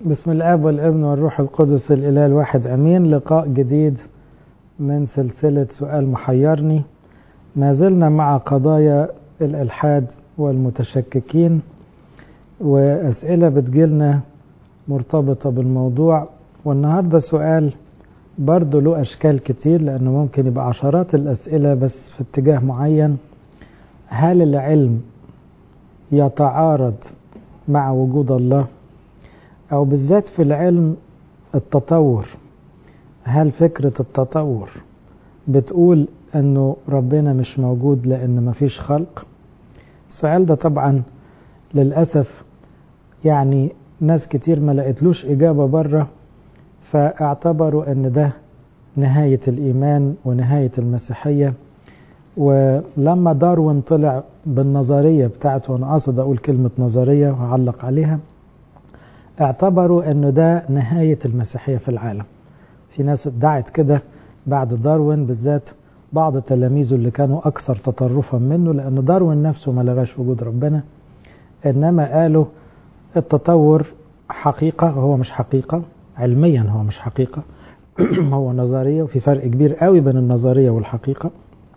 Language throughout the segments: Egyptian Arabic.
بسم الاب والابن والروح القدس الاله الواحد امين لقاء جديد من سلسله سؤال محيرني ما زلنا مع قضايا الالحاد والمتشككين واسئله بتجيلنا مرتبطه بالموضوع والنهارده سؤال برضه له اشكال كتير لانه ممكن يبقى عشرات الاسئله بس في اتجاه معين هل العلم يتعارض مع وجود الله أو بالذات في العلم التطور هل فكرة التطور بتقول أنه ربنا مش موجود لأن مفيش خلق السؤال ده طبعا للأسف يعني ناس كتير ما لقيتلوش إجابة بره فاعتبروا أن ده نهاية الإيمان ونهاية المسيحية ولما داروين طلع بالنظرية بتاعته وأنا قصد أقول كلمة نظرية وأعلق عليها اعتبروا أنه ده نهاية المسيحية في العالم في ناس ادعت كده بعد داروين بالذات بعض تلاميذه اللي كانوا أكثر تطرفا منه لأن داروين نفسه ما لغاش وجود ربنا إنما قالوا التطور حقيقة وهو مش حقيقة علميا هو مش حقيقة هو نظرية وفي فرق كبير قوي بين النظرية والحقيقة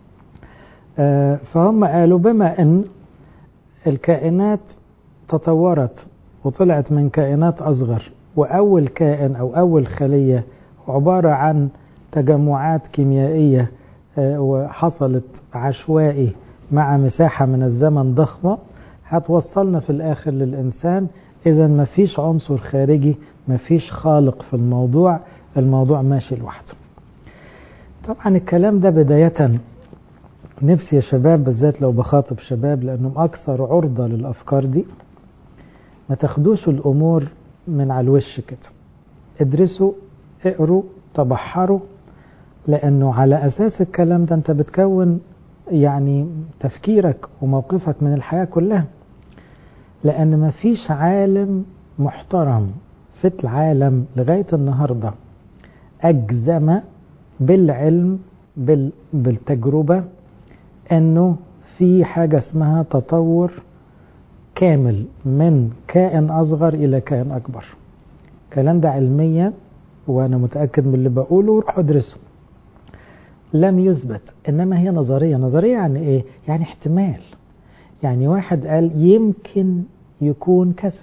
فهم قالوا بما ان الكائنات تطورت وطلعت من كائنات اصغر واول كائن او اول خليه عباره عن تجمعات كيميائيه وحصلت عشوائي مع مساحه من الزمن ضخمه هتوصلنا في الاخر للانسان اذا ما فيش عنصر خارجي ما فيش خالق في الموضوع الموضوع ماشي لوحده طبعا الكلام ده بدايه نفسي يا شباب بالذات لو بخاطب شباب لأنهم أكثر عرضة للأفكار دي ما تاخدوش الأمور من على الوش كده ادرسوا اقروا تبحروا لأنه على أساس الكلام ده أنت بتكون يعني تفكيرك وموقفك من الحياة كلها لأن ما فيش عالم محترم في العالم لغاية النهاردة أجزم بالعلم بالتجربة انه في حاجة اسمها تطور كامل من كائن اصغر الى كائن اكبر الكلام ده علميا وانا متأكد من اللي بقوله روحوا ادرسوا لم يثبت انما هي نظرية نظرية يعني ايه يعني احتمال يعني واحد قال يمكن يكون كذا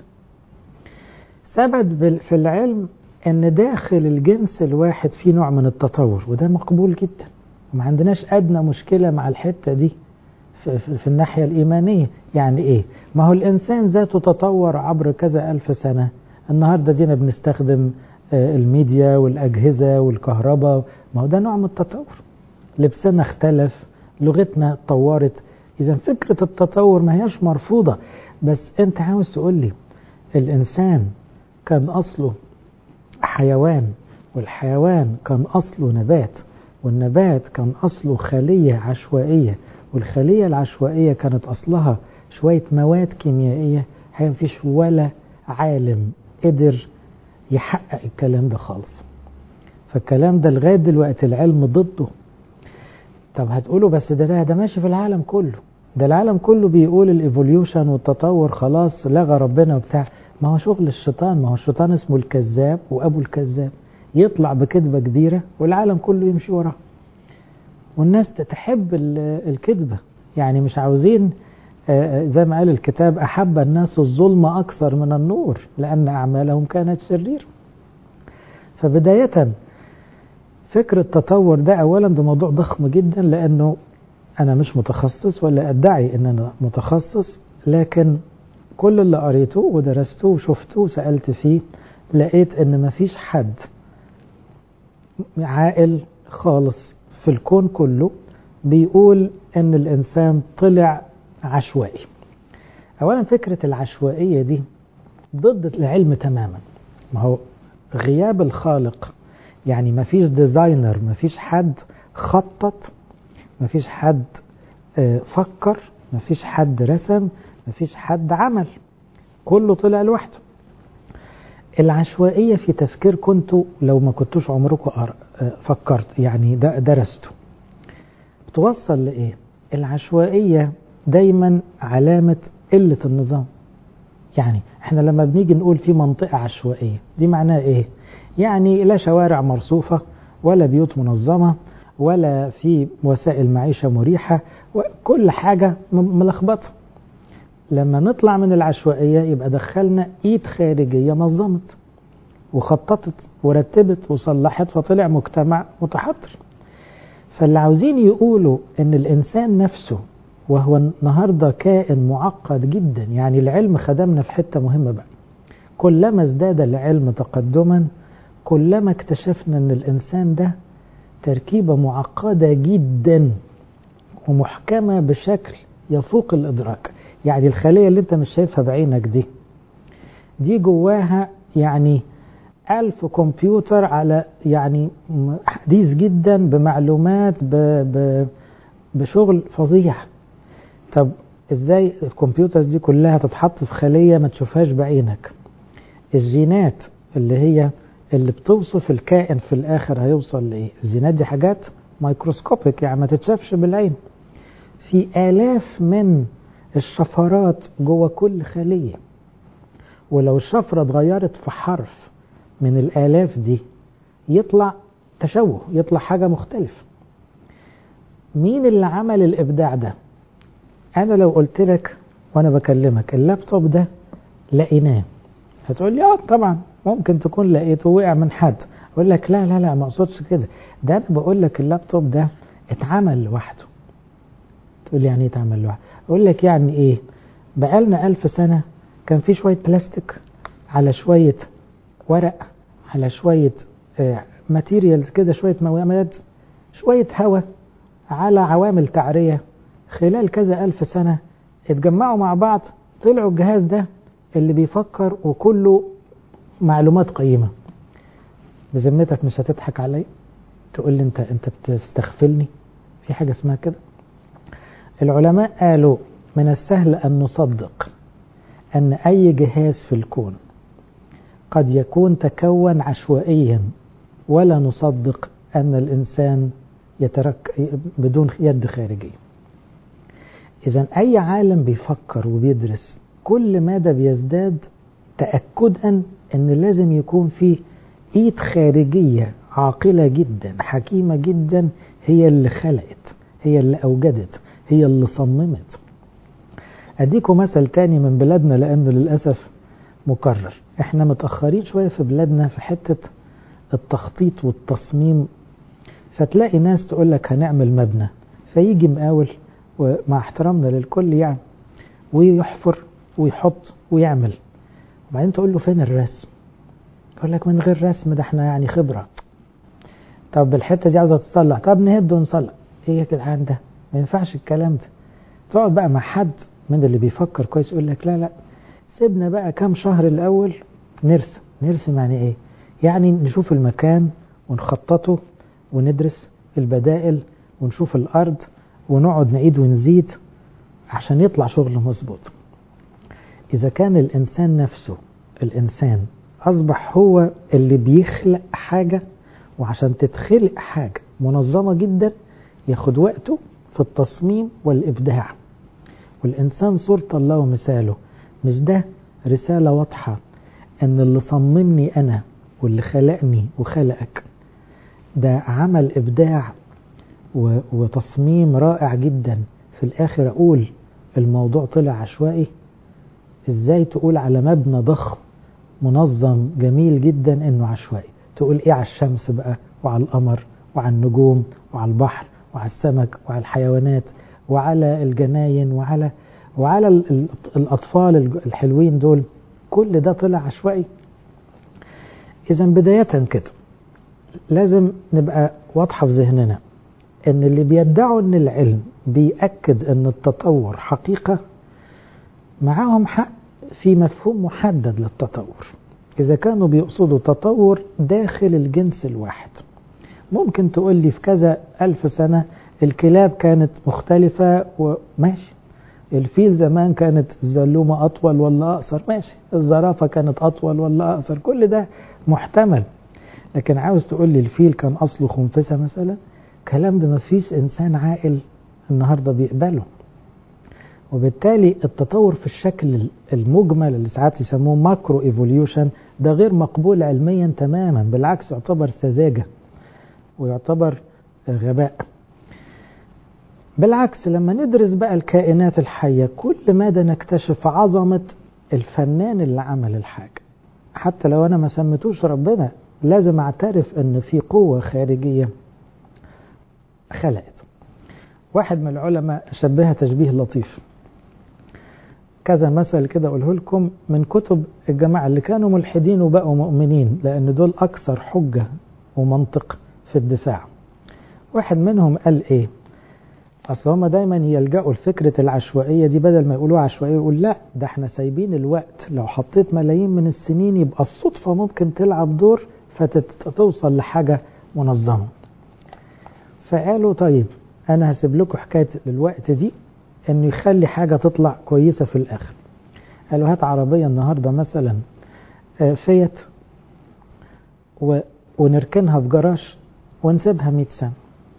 ثبت في العلم ان داخل الجنس الواحد في نوع من التطور وده مقبول جدا وما عندناش أدنى مشكلة مع الحتة دي في, في, في الناحية الإيمانية يعني إيه ما هو الإنسان ذاته تطور عبر كذا ألف سنة النهاردة دينا بنستخدم الميديا والأجهزة والكهرباء ما هو ده نوع من التطور لبسنا اختلف لغتنا اتطورت إذا فكرة التطور ما هياش مرفوضة بس أنت عاوز تقول لي الإنسان كان أصله حيوان والحيوان كان أصله نبات والنبات كان أصله خلية عشوائية والخلية العشوائية كانت أصلها شوية مواد كيميائية هي مفيش ولا عالم قدر يحقق الكلام ده خالص فالكلام ده لغاية دلوقتي العلم ضده طب هتقولوا بس ده ده, ده ماشي في العالم كله ده العالم كله بيقول الايفوليوشن والتطور خلاص لغى ربنا وبتاع ما هو شغل الشيطان ما هو الشيطان اسمه الكذاب وابو الكذاب يطلع بكذبة كبيرة والعالم كله يمشي وراها والناس تحب الكذبة يعني مش عاوزين زي ما قال الكتاب أحب الناس الظلم أكثر من النور لأن أعمالهم كانت شرير فبداية فكرة التطور ده أولا ده موضوع ضخم جدا لأنه أنا مش متخصص ولا أدعي أن أنا متخصص لكن كل اللي قريته ودرسته وشفته وسألت فيه لقيت أن مفيش حد عاقل خالص في الكون كله بيقول ان الانسان طلع عشوائي اولا فكرة العشوائية دي ضد العلم تماما ما هو غياب الخالق يعني ما فيش ديزاينر ما فيش حد خطط ما فيش حد فكر ما فيش حد رسم ما فيش حد عمل كله طلع لوحده العشوائية في تفكير كنتوا لو ما كنتوش عمركم فكرت يعني ده درستوا بتوصل لإيه العشوائية دايما علامة قلة النظام يعني احنا لما بنيجي نقول في منطقة عشوائية دي معناها ايه يعني لا شوارع مرصوفة ولا بيوت منظمة ولا في وسائل معيشة مريحة وكل حاجة ملخبطة لما نطلع من العشوائية يبقى دخلنا ايد خارجية نظمت وخططت ورتبت وصلحت فطلع مجتمع متحضر فاللي عاوزين يقولوا ان الانسان نفسه وهو النهاردة كائن معقد جدا يعني العلم خدمنا في حتة مهمة بقى كلما ازداد العلم تقدما كلما اكتشفنا ان الانسان ده تركيبة معقدة جدا ومحكمة بشكل يفوق الادراك يعني الخلية اللي انت مش شايفها بعينك دي دي جواها يعني ألف كمبيوتر على يعني حديث جدا بمعلومات ب ب بشغل فظيع طب ازاي الكمبيوترز دي كلها تتحط في خلية ما تشوفهاش بعينك الجينات اللي هي اللي بتوصف الكائن في الاخر هيوصل لايه الجينات دي حاجات مايكروسكوبيك يعني ما تتشافش بالعين في آلاف من الشفرات جوه كل خلية ولو الشفرة اتغيرت في حرف من الآلاف دي يطلع تشوه يطلع حاجة مختلفة مين اللي عمل الإبداع ده أنا لو قلت لك وأنا بكلمك اللابتوب ده لقيناه هتقول لي اه طبعا ممكن تكون لقيته وقع من حد اقول لك لا لا لا ما اقصدش كده ده انا بقول لك اللابتوب ده اتعمل لوحده تقول لي يعني ايه اتعمل لوحده اقول لك يعني ايه بقالنا ألف سنة كان في شوية بلاستيك على شوية ورق على شوية ماتيريالز كده شوية مواد شوية هواء على عوامل تعرية خلال كذا ألف سنة اتجمعوا مع بعض طلعوا الجهاز ده اللي بيفكر وكله معلومات قيمة بذمتك مش هتضحك علي تقول لي انت انت بتستغفلني في حاجة اسمها كده العلماء قالوا من السهل أن نصدق أن أي جهاز في الكون قد يكون تكون عشوائيا ولا نصدق أن الإنسان يترك بدون يد خارجية إذا أي عالم بيفكر وبيدرس كل مدى بيزداد تأكدا أن لازم يكون في إيد خارجية عاقلة جدا حكيمة جدا هي اللي خلقت هي اللي أوجدت هي اللي صممت أديكم مثل تاني من بلادنا لأنه للأسف مكرر احنا متأخرين شوية في بلادنا في حتة التخطيط والتصميم فتلاقي ناس تقول لك هنعمل مبنى فيجي مقاول ومع احترامنا للكل يعني ويحفر ويحط ويعمل وبعدين تقول له فين الرسم يقول لك من غير رسم ده احنا يعني خبرة طب الحتة دي عاوزة تصلح طب نهد ونصلح ايه يا جدعان ده ما ينفعش الكلام ده تقعد بقى مع حد من اللي بيفكر كويس يقول لك لا لا سيبنا بقى كام شهر الأول نرسم نرسم يعني ايه يعني نشوف المكان ونخططه وندرس البدائل ونشوف الأرض ونقعد نعيد ونزيد عشان يطلع شغل مظبوط إذا كان الإنسان نفسه الإنسان أصبح هو اللي بيخلق حاجة وعشان تتخلق حاجة منظمة جدا ياخد وقته في التصميم والإبداع والإنسان صورة الله ومثاله مش ده رسالة واضحة أن اللي صممني أنا واللي خلقني وخلقك ده عمل إبداع وتصميم رائع جدا في الآخر أقول الموضوع طلع عشوائي إزاي تقول على مبنى ضخم منظم جميل جدا إنه عشوائي تقول إيه على الشمس بقى وعلى القمر وعلى النجوم وعلى البحر وعلى السمك وعلى الحيوانات وعلى الجناين وعلى وعلى الأطفال الحلوين دول كل ده طلع عشوائي إذا بداية كده لازم نبقى واضحة في ذهننا إن اللي بيدعوا إن العلم بيأكد إن التطور حقيقة معاهم حق في مفهوم محدد للتطور إذا كانوا بيقصدوا تطور داخل الجنس الواحد ممكن تقول لي في كذا ألف سنة الكلاب كانت مختلفة وماشي الفيل زمان كانت الزلومة أطول ولا أقصر ماشي الزرافة كانت أطول ولا أقصر كل ده محتمل لكن عاوز تقول لي الفيل كان أصله خنفسة مثلا كلام ده مفيش إنسان عاقل النهاردة بيقبله وبالتالي التطور في الشكل المجمل اللي ساعات يسموه ماكرو ايفوليوشن ده غير مقبول علميا تماما بالعكس يعتبر سذاجة ويعتبر غباء بالعكس لما ندرس بقى الكائنات الحية كل مدى نكتشف عظمة الفنان اللي عمل الحاجة حتى لو أنا ما سميتوش ربنا لازم أعترف أن في قوة خارجية خلقت واحد من العلماء شبهها تشبيه لطيف كذا مثل كده أقوله لكم من كتب الجماعة اللي كانوا ملحدين وبقوا مؤمنين لأن دول أكثر حجة ومنطق في الدفاع واحد منهم قال إيه أصل هما دايما يلجأوا لفكرة العشوائية دي بدل ما يقولوا عشوائية يقول لا ده احنا سايبين الوقت لو حطيت ملايين من السنين يبقى الصدفة ممكن تلعب دور فتوصل لحاجة منظمة فقالوا طيب أنا هسيب لكم حكاية الوقت دي إنه يخلي حاجة تطلع كويسة في الآخر قالوا هات عربية النهاردة مثلا فيت و... ونركنها في جراج ونسيبها 100 سنة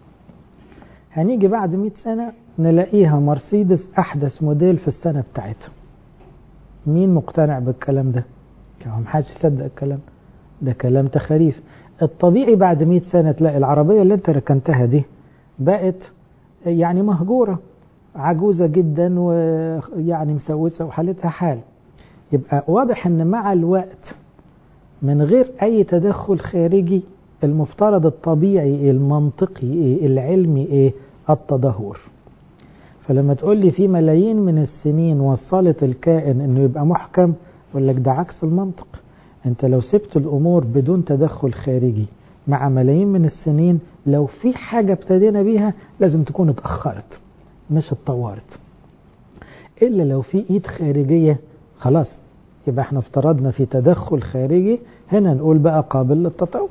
هنيجي بعد 100 سنة نلاقيها مرسيدس أحدث موديل في السنة بتاعتها مين مقتنع بالكلام ده؟ كمان محدش يصدق الكلام ده كلام تخاريف الطبيعي بعد 100 سنة تلاقي العربية اللي انت ركنتها دي بقت يعني مهجورة عجوزة جدا ويعني مسوسة وحالتها حال يبقى واضح ان مع الوقت من غير اي تدخل خارجي المفترض الطبيعي إيه المنطقي إيه العلمي إيه التدهور فلما تقول لي في ملايين من السنين وصلت الكائن انه يبقى محكم اقول لك ده عكس المنطق انت لو سبت الامور بدون تدخل خارجي مع ملايين من السنين لو في حاجة ابتدينا بيها لازم تكون اتأخرت مش اتطورت إلا لو في إيد خارجية خلاص يبقى احنا افترضنا في تدخل خارجي هنا نقول بقى قابل للتطور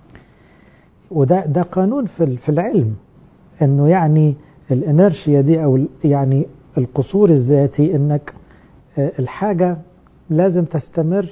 وده ده قانون في في العلم انه يعني الانرشيا دي او يعني القصور الذاتي انك الحاجه لازم تستمر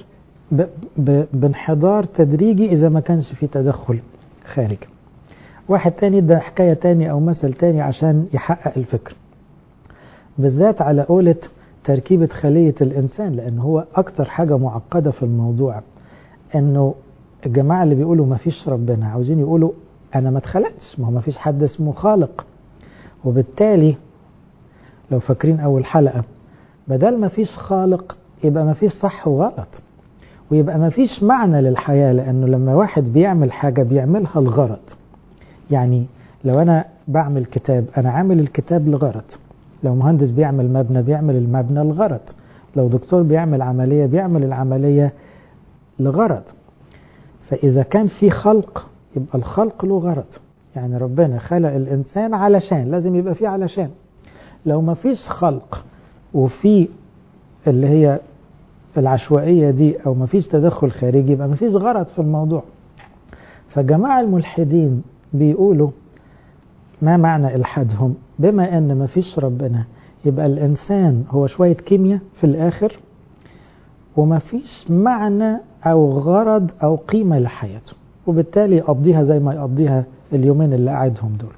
بانحدار تدريجي اذا ما كانش في تدخل خارجي واحد تاني ده حكايه تاني او مثل تاني عشان يحقق الفكر بالذات على قولة تركيبة خلية الإنسان لأن هو أكتر حاجة معقدة في الموضوع أنه الجماعة اللي بيقولوا ما فيش ربنا عاوزين يقولوا أنا ما اتخلقتش ما هو ما فيش حد اسمه خالق وبالتالي لو فاكرين أول حلقة بدل ما فيش خالق يبقى ما فيش صح وغلط ويبقى ما فيش معنى للحياة لأنه لما واحد بيعمل حاجة بيعملها الغرض يعني لو أنا بعمل كتاب أنا عامل الكتاب لغرض لو مهندس بيعمل مبنى بيعمل المبنى لغرض لو دكتور بيعمل عملية بيعمل العملية لغرض فإذا كان في خلق يبقى الخلق له غرض يعني ربنا خلق الإنسان علشان لازم يبقى فيه علشان لو ما فيش خلق وفي اللي هي العشوائية دي أو ما فيش تدخل خارجي يبقى ما فيش غرض في الموضوع فجماعة الملحدين بيقولوا ما معنى إلحادهم بما أن ما فيش ربنا يبقى الإنسان هو شوية كيمياء في الآخر وما فيش معنى أو غرض أو قيمة لحياته وبالتالي يقضيها زي ما يقضيها اليومين اللي قاعدهم دول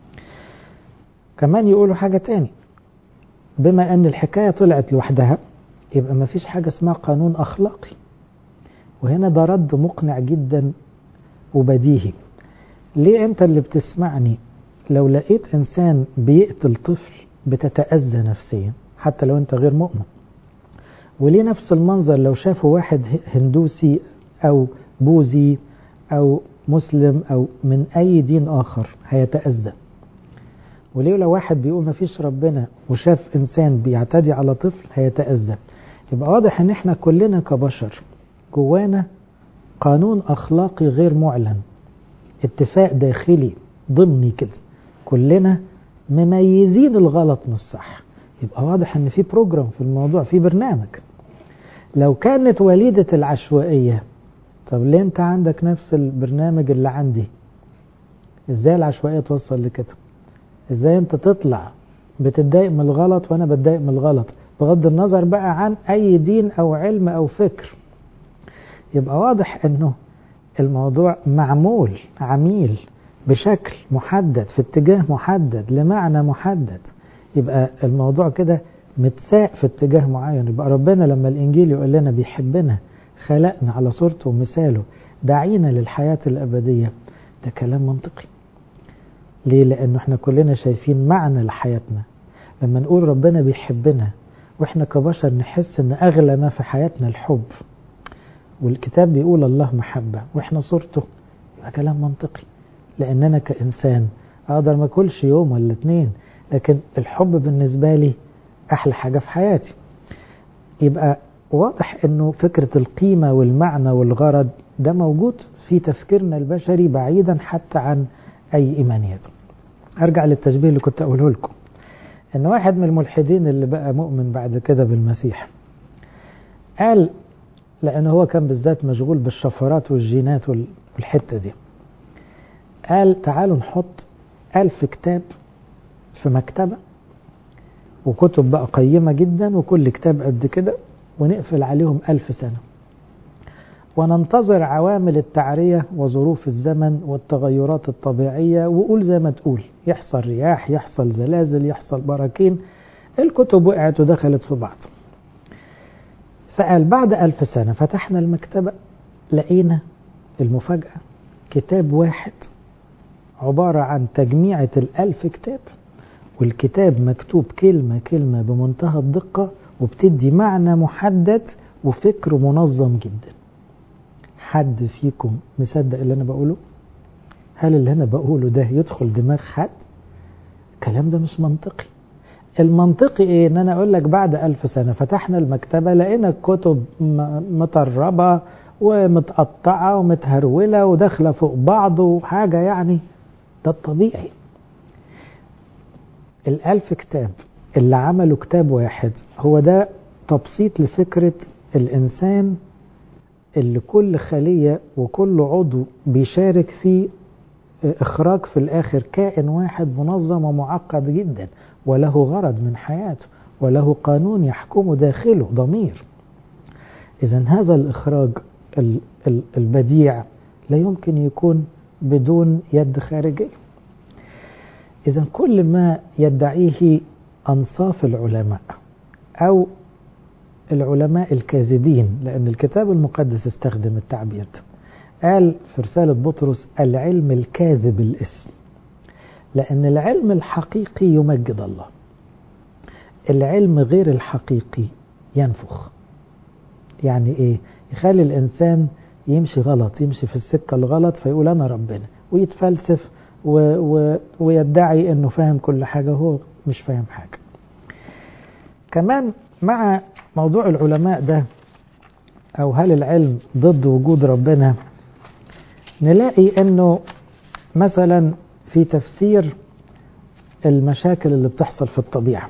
كمان يقولوا حاجة تاني بما أن الحكاية طلعت لوحدها يبقى ما فيش حاجة اسمها قانون أخلاقي وهنا ده رد مقنع جدا وبديهي ليه أنت اللي بتسمعني لو لقيت إنسان بيقتل طفل بتتأذى نفسيا حتى لو أنت غير مؤمن وليه نفس المنظر لو شافوا واحد هندوسي أو بوذي أو مسلم أو من أي دين آخر هيتأذى وليه لو واحد بيقول ما فيش ربنا وشاف إنسان بيعتدي على طفل هيتأذى يبقى واضح إن إحنا كلنا كبشر جوانا قانون أخلاقي غير معلن اتفاق داخلي ضمني كده كلنا مميزين الغلط من الصح يبقى واضح ان في بروجرام في الموضوع في برنامج لو كانت وليدة العشوائية طب ليه انت عندك نفس البرنامج اللي عندي ازاي العشوائية توصل لكده ازاي انت تطلع بتتضايق من الغلط وانا بتضايق من الغلط بغض النظر بقى عن اي دين او علم او فكر يبقى واضح انه الموضوع معمول عميل بشكل محدد في اتجاه محدد لمعنى محدد يبقى الموضوع كده متساق في اتجاه معين يبقى ربنا لما الإنجيل يقول لنا بيحبنا خلقنا على صورته ومثاله دعينا للحياة الأبدية ده كلام منطقي ليه؟ لأنه احنا كلنا شايفين معنى لحياتنا لما نقول ربنا بيحبنا واحنا كبشر نحس ان اغلى ما في حياتنا الحب والكتاب بيقول الله محبة واحنا صورته يبقى كلام منطقي لان كإنسان اقدر ما اكلش يوم ولا اتنين لكن الحب بالنسبة لي احلى حاجة في حياتي يبقى واضح انه فكرة القيمة والمعنى والغرض ده موجود في تفكيرنا البشري بعيدا حتى عن اي ايمانيات ارجع للتشبيه اللي كنت اقوله لكم ان واحد من الملحدين اللي بقى مؤمن بعد كده بالمسيح قال لأنه هو كان بالذات مشغول بالشفرات والجينات والحتة دي قال تعالوا نحط ألف كتاب في مكتبة وكتب بقى قيمة جدا وكل كتاب قد كده ونقفل عليهم ألف سنة وننتظر عوامل التعرية وظروف الزمن والتغيرات الطبيعية وقول زي ما تقول يحصل رياح يحصل زلازل يحصل براكين الكتب وقعت ودخلت في بعض فقال بعد ألف سنة فتحنا المكتبة لقينا المفاجأة كتاب واحد عبارة عن تجميعة الألف كتاب والكتاب مكتوب كلمة كلمة بمنتهى الدقة وبتدي معنى محدد وفكر منظم جدا حد فيكم مصدق اللي أنا بقوله هل اللي أنا بقوله ده يدخل دماغ حد الكلام ده مش منطقي المنطقي ايه ان انا اقول لك بعد ألف سنة فتحنا المكتبة لقينا الكتب مطربة ومتقطعة ومتهرولة وداخلة فوق بعض وحاجة يعني ده الطبيعي الألف كتاب اللي عملوا كتاب واحد هو ده تبسيط لفكرة الإنسان اللي كل خلية وكل عضو بيشارك في إخراج في الآخر كائن واحد منظم ومعقد جدا وله غرض من حياته وله قانون يحكمه داخله ضمير إذا هذا الإخراج البديع لا يمكن يكون بدون يد خارجية إذا كل ما يدعيه أنصاف العلماء أو العلماء الكاذبين لأن الكتاب المقدس استخدم التعبير ده قال في رسالة بطرس العلم الكاذب الاسم لأن العلم الحقيقي يمجد الله العلم غير الحقيقي ينفخ يعني إيه يخلي الإنسان يمشي غلط يمشي في السكة الغلط فيقول أنا ربنا ويتفلسف و و ويدعي أنه فاهم كل حاجة هو مش فاهم حاجة كمان مع موضوع العلماء ده أو هل العلم ضد وجود ربنا نلاقي أنه مثلا في تفسير المشاكل اللي بتحصل في الطبيعة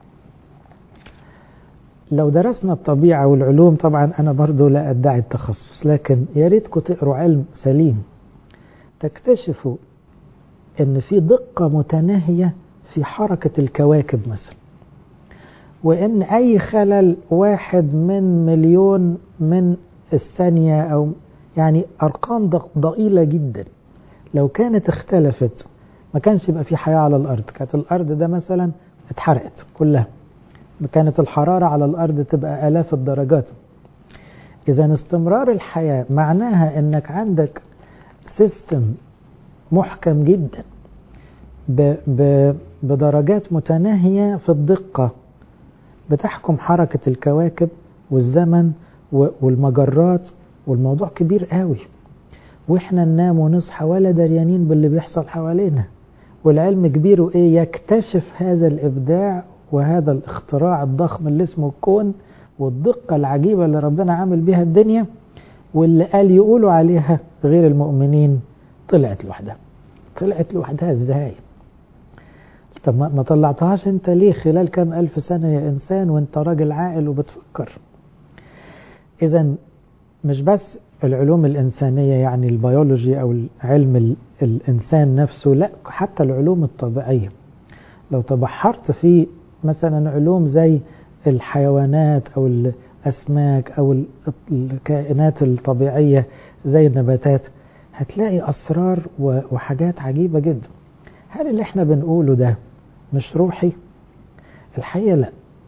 لو درسنا الطبيعة والعلوم طبعا أنا برضو لا أدعي التخصص لكن يا ريتكم تقروا علم سليم تكتشفوا أن في دقة متناهية في حركة الكواكب مثلا وأن أي خلل واحد من مليون من الثانية أو يعني أرقام ضئيلة جدا لو كانت اختلفت ما كانش يبقى في حياة على الأرض كانت الأرض ده مثلا اتحرقت كلها كانت الحرارة على الأرض تبقى آلاف الدرجات إذا استمرار الحياة معناها أنك عندك سيستم محكم جدا ب ب بدرجات متناهية في الدقة بتحكم حركة الكواكب والزمن والمجرات والموضوع كبير قوي واحنا ننام ونصحى ولا دريانين باللي بيحصل حوالينا والعلم كبير وايه يكتشف هذا الابداع وهذا الاختراع الضخم اللي اسمه الكون والدقة العجيبة اللي ربنا عامل بيها الدنيا واللي قال يقولوا عليها غير المؤمنين طلعت لوحدها طلعت لوحدها ازاي طب ما طلعتهاش انت ليه خلال كام الف سنة يا انسان وانت راجل عاقل وبتفكر اذا مش بس العلوم الإنسانية يعني البيولوجي أو علم الإنسان نفسه لا حتى العلوم الطبيعية لو تبحرت في مثلا علوم زي الحيوانات أو الأسماك أو الكائنات الطبيعية زي النباتات هتلاقي أسرار وحاجات عجيبة جدا هل اللي احنا بنقوله ده مش روحي؟ الحقيقة لا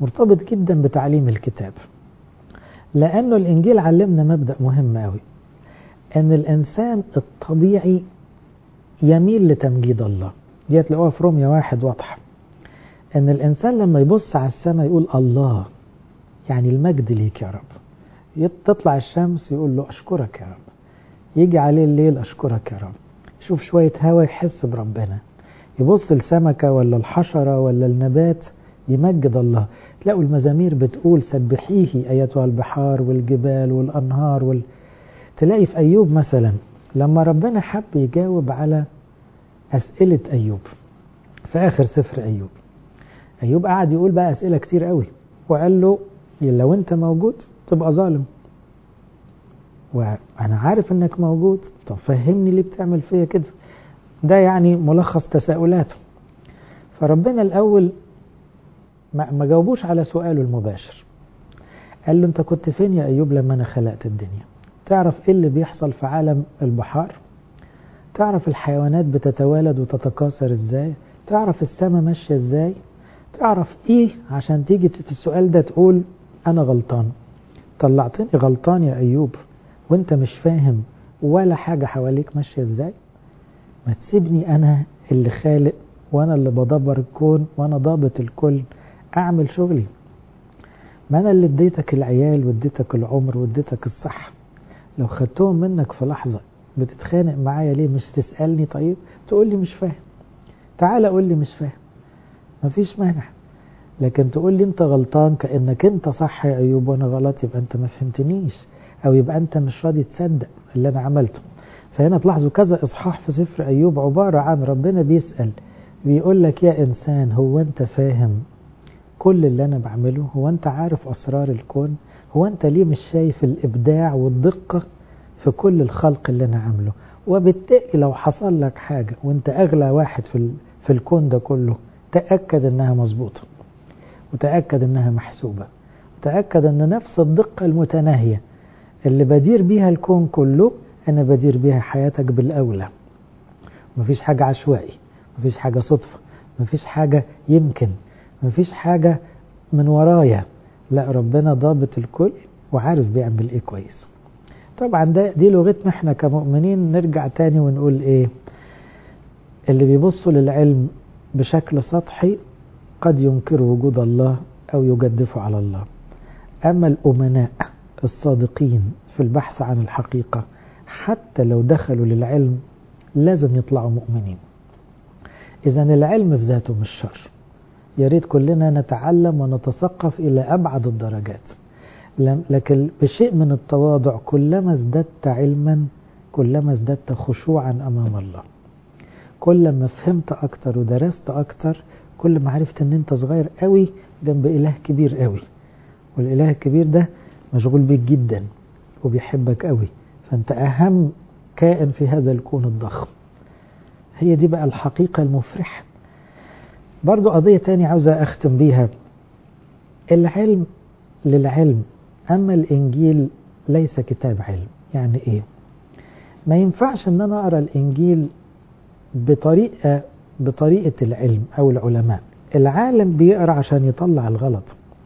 مرتبط جدا بتعليم الكتاب لأنه الإنجيل علمنا مبدأ مهم أوي أن الإنسان الطبيعي يميل لتمجيد الله دي تلاقوها في روميا واحد واضحة أن الإنسان لما يبص على السماء يقول الله يعني المجد ليك يا رب تطلع الشمس يقول له أشكرك يا رب يجي عليه الليل أشكرك يا رب يشوف شوية هوا يحس بربنا يبص السمكة ولا الحشرة ولا النبات يمجد الله تلاقوا المزامير بتقول سبحيه أيتها البحار والجبال والأنهار وال... تلاقي في أيوب مثلا لما ربنا حب يجاوب على أسئلة أيوب في آخر سفر أيوب أيوب قعد يقول بقى أسئلة كتير قوي وقال له لو أنت موجود تبقى ظالم وأنا عارف أنك موجود طب فهمني ليه بتعمل فيا كده ده يعني ملخص تساؤلاته فربنا الأول ما جاوبوش على سؤاله المباشر قال له أنت كنت فين يا أيوب لما أنا خلقت الدنيا تعرف إيه اللي بيحصل في عالم البحار تعرف الحيوانات بتتوالد وتتكاثر إزاي تعرف السماء ماشية إزاي تعرف إيه عشان تيجي في السؤال ده تقول أنا غلطان طلعتني غلطان يا أيوب وانت مش فاهم ولا حاجة حواليك ماشية ازاي ما تسيبني انا اللي خالق وانا اللي بدبر الكون وانا ضابط الكل اعمل شغلي ما انا اللي اديتك العيال واديتك العمر واديتك الصحة لو خدتهم منك في لحظة بتتخانق معايا ليه مش تسألني طيب تقول لي مش فاهم تعال قول لي مش فاهم مفيش مانع لكن تقول لي انت غلطان كأنك انت صح يا ايوب وانا غلط يبقى انت ما فهمتنيش او يبقى انت مش راضي تصدق اللي انا عملته فهنا تلاحظوا كذا اصحاح في سفر ايوب عبارة عن ربنا بيسأل بيقول لك يا انسان هو انت فاهم كل اللي انا بعمله هو انت عارف اسرار الكون هو انت ليه مش شايف الابداع والدقة في كل الخلق اللي انا عامله وبالتالي لو حصل لك حاجة وانت اغلى واحد في, في الكون ده كله تأكد انها مظبوطة وتأكد انها محسوبة وتأكد ان نفس الدقة المتناهية اللي بدير بيها الكون كله أنا بدير بيها حياتك بالأولى مفيش حاجة عشوائي مفيش حاجة صدفة مفيش حاجة يمكن مفيش حاجة من ورايا لا ربنا ضابط الكل وعارف بيعمل ايه كويس طبعا ده دي لغتنا احنا كمؤمنين نرجع تاني ونقول ايه اللي بيبصوا للعلم بشكل سطحي قد ينكروا وجود الله او يجدفوا على الله اما الامناء الصادقين في البحث عن الحقيقة حتى لو دخلوا للعلم لازم يطلعوا مؤمنين إذا العلم في ذاته مش شر يا ريت كلنا نتعلم ونتثقف إلى أبعد الدرجات لكن بشيء من التواضع كلما ازددت علما كلما ازددت خشوعا أمام الله كل ما فهمت أكتر ودرست أكتر كل ما عرفت أن أنت صغير قوي جنب إله كبير قوي والإله الكبير ده مشغول بيك جدا وبيحبك قوي فأنت أهم كائن في هذا الكون الضخم هي دي بقى الحقيقة المفرحة برضو قضية تانية عاوزة أختم بيها العلم للعلم أما الإنجيل ليس كتاب علم يعني إيه ما ينفعش أن أنا أقرأ الإنجيل بطريقة بطريقة العلم أو العلماء العالم بيقرأ عشان يطلع الغلط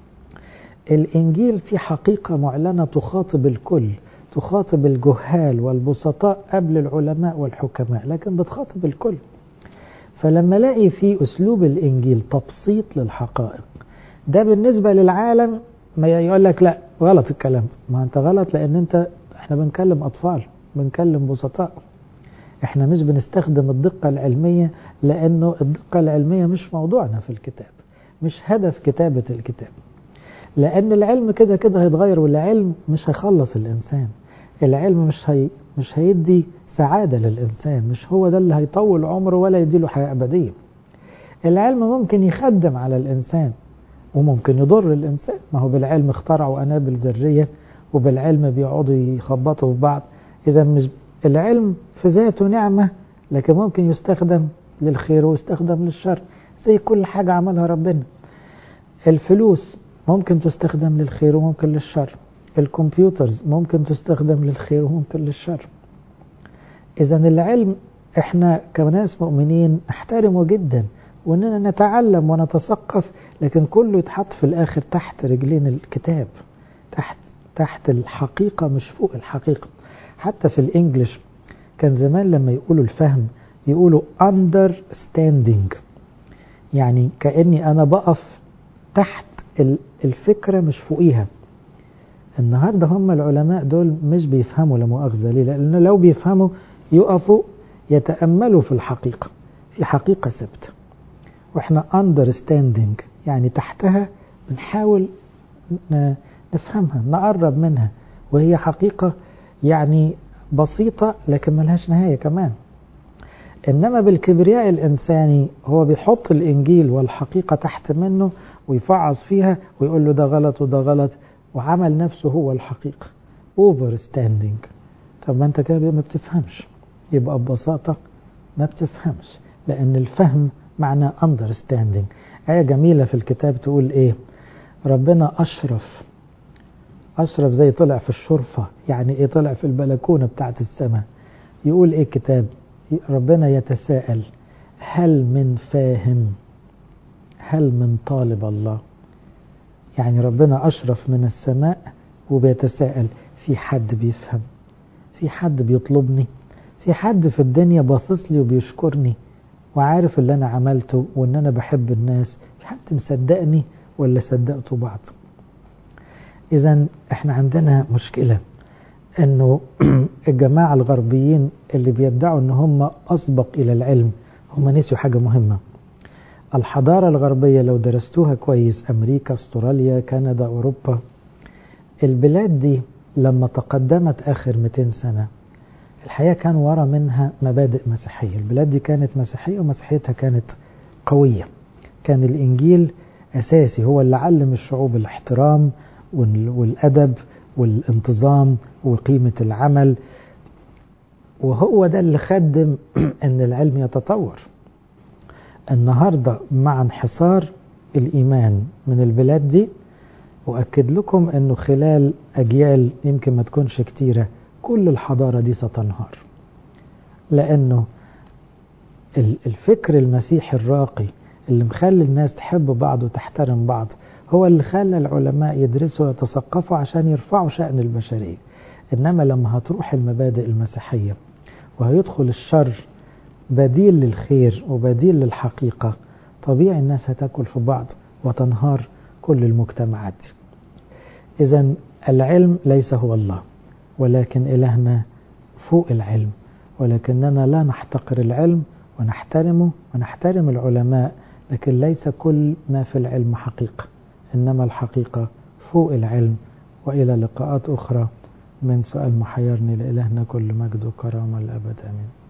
الإنجيل في حقيقة معلنة تخاطب الكل تخاطب الجهال والبسطاء قبل العلماء والحكماء لكن بتخاطب الكل فلما الاقي في أسلوب الإنجيل تبسيط للحقائق ده بالنسبة للعالم ما يقول لك لا غلط الكلام ما أنت غلط لأن أنت احنا بنكلم أطفال بنكلم بسطاء احنا مش بنستخدم الدقة العلمية لأنه الدقة العلمية مش موضوعنا في الكتاب مش هدف كتابة الكتاب لأن العلم كده كده هيتغير والعلم مش هيخلص الإنسان العلم مش هي مش هيدي سعادة للإنسان مش هو ده اللي هيطول عمره ولا يديله حياة أبدية العلم ممكن يخدم على الإنسان وممكن يضر الإنسان ما هو بالعلم اخترعوا أنابل ذرية وبالعلم بيقعدوا يخبطوا في بعض إذا مش العلم في ذاته نعمة لكن ممكن يستخدم للخير ويستخدم للشر زي كل حاجة عملها ربنا الفلوس ممكن تستخدم للخير وممكن للشر الكمبيوترز ممكن تستخدم للخير وممكن للشر إذا العلم إحنا كناس مؤمنين نحترمه جدا وإننا نتعلم ونتثقف لكن كله يتحط في الآخر تحت رجلين الكتاب تحت تحت الحقيقة مش فوق الحقيقة حتى في الإنجليش كان زمان لما يقولوا الفهم يقولوا understanding يعني كأني أنا بقف تحت الفكرة مش فوقيها النهاردة هم العلماء دول مش بيفهموا لمؤاخذة ليه لأنه لو بيفهموا يقفوا يتأملوا في الحقيقة في حقيقة ثابتة واحنا understanding يعني تحتها بنحاول نفهمها نقرب منها وهي حقيقة يعني بسيطة لكن ملهاش نهاية كمان إنما بالكبرياء الإنساني هو بيحط الإنجيل والحقيقة تحت منه ويفعص فيها ويقول له ده غلط وده غلط وعمل نفسه هو الحقيقة overstanding طب ما أنت كده ما بتفهمش يبقى ببساطة ما بتفهمش لأن الفهم معناه understanding آية جميلة في الكتاب تقول إيه ربنا أشرف أشرف زي طلع في الشرفة يعني إيه طلع في البلكونة بتاعت السماء يقول إيه الكتاب ربنا يتساءل هل من فاهم هل من طالب الله يعني ربنا أشرف من السماء وبيتساءل في حد بيفهم في حد بيطلبني في حد في الدنيا باصص لي وبيشكرني وعارف اللي أنا عملته وإن أنا بحب الناس في حد مصدقني ولا صدقتوا بعض إذا إحنا عندنا مشكلة إنه الجماعة الغربيين اللي بيدعوا إن هم أسبق إلى العلم هم نسيوا حاجة مهمة الحضارة الغربية لو درستوها كويس أمريكا استراليا كندا أوروبا البلاد دي لما تقدمت آخر 200 سنة الحقيقة كان ورا منها مبادئ مسيحية البلاد دي كانت مسيحية ومسيحيتها كانت قوية كان الإنجيل أساسي هو اللي علم الشعوب الاحترام والأدب والانتظام وقيمة العمل وهو ده اللي خدم أن العلم يتطور النهاردة مع انحصار الإيمان من البلاد دي وأكد لكم أنه خلال أجيال يمكن ما تكونش كتيرة كل الحضارة دي ستنهار لأنه الفكر المسيحي الراقي اللي مخلي الناس تحب بعض وتحترم بعض هو اللي خلى العلماء يدرسوا ويتثقفوا عشان يرفعوا شأن البشرية إنما لما هتروح المبادئ المسيحية وهيدخل الشر بديل للخير وبديل للحقيقة طبيعي الناس هتاكل في بعض وتنهار كل المجتمعات إذا العلم ليس هو الله ولكن إلهنا فوق العلم ولكننا لا نحتقر العلم ونحترمه ونحترم العلماء لكن ليس كل ما في العلم حقيقة إنما الحقيقة فوق العلم وإلى لقاءات أخرى من سؤال محيرني لإلهنا كل مجد وكرامة للأبد آمين